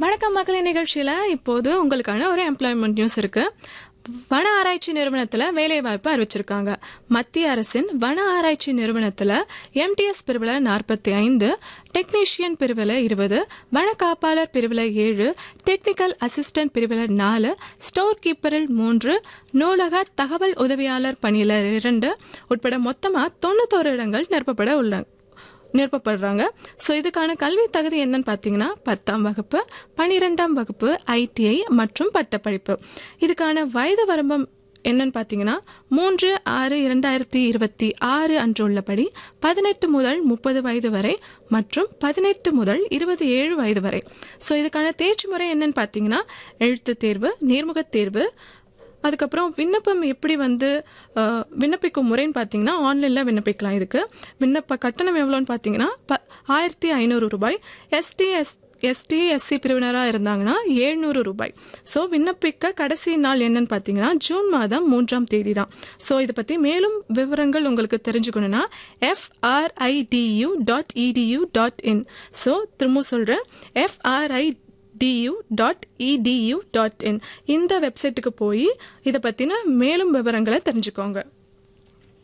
வணக்கம் மக்களின் நிகழ்ச்சியில் இப்போது உங்களுக்கான ஒரு எம்ப்ளாய்மெண்ட் நியூஸ் இருக்கு வன ஆராய்ச்சி நிறுவனத்தில் வேலைவாய்ப்பு அறிவிச்சிருக்காங்க மத்திய அரசின் வன ஆராய்ச்சி நிறுவனத்தில் எம்டிஎஸ் பிரிவில் நாற்பத்தி ஐந்து டெக்னீஷியன் பிரிவில் இருபது வன காப்பாளர் பிரிவில் ஏழு டெக்னிக்கல் அசிஸ்டன்ட் பிரிவில் நாலு ஸ்டோர் கீப்பரில் மூன்று நூலக தகவல் உதவியாளர் பணியில் இரண்டு உட்பட மொத்தமாக தொண்ணூத்தோரு இடங்கள் நிரப்பப்பட உள்ளன நிரப்பப்படுறாங்க ஸோ இதுக்கான கல்வி தகுதி என்னன்னு பார்த்தீங்கன்னா பத்தாம் வகுப்பு பன்னிரெண்டாம் வகுப்பு ஐடிஐ மற்றும் பட்டப்படிப்பு இதுக்கான வயது வரம்பம் என்னன்னு பார்த்தீங்கன்னா மூன்று ஆறு இரண்டாயிரத்தி இருபத்தி ஆறு அன்று உள்ளபடி பதினெட்டு முதல் முப்பது வயது வரை மற்றும் பதினெட்டு முதல் இருபத்தி ஏழு வயது வரை ஸோ இதுக்கான தேர்ச்சி முறை என்னன்னு பார்த்தீங்கன்னா எழுத்துத் தேர்வு நேர்முகத் தேர்வு அதுக்கப்புறம் விண்ணப்பம் எப்படி வந்து அஹ், விண்ணப்பிக்கும் முறைன்னு பார்த்தீங்கன்னா ஆன்லைனில் விண்ணப்பிக்கலாம் இதுக்கு விண்ணப்ப கட்டணம் எவ்வளோன்னு பார்த்தீங்கன்னா ப ஆயிரத்தி ஐநூறு ரூபாய் எஸ்டி எஸ் எஸ்டி எஸ்சி பிரிவினராக இருந்தாங்கன்னா ஏழ்நூறு ரூபாய் ஸோ விண்ணப்பிக்க கடைசி நாள் என்னன்னு பார்த்தீங்கன்னா ஜூன் மாதம் மூன்றாம் தேதி தான் ஸோ இதை பற்றி மேலும் விவரங்கள் உங்களுக்கு தெரிஞ்சுக்கணுன்னா FRIDU dot EDU dot in so திரும்ப சொல்கிறேன் FRI DU dot EDU dot in இந்த வெப்சைட்டுக்கு போய் இதை பற்றின மேலும் விவரங்களை தெரிஞ்சுக்கோங்க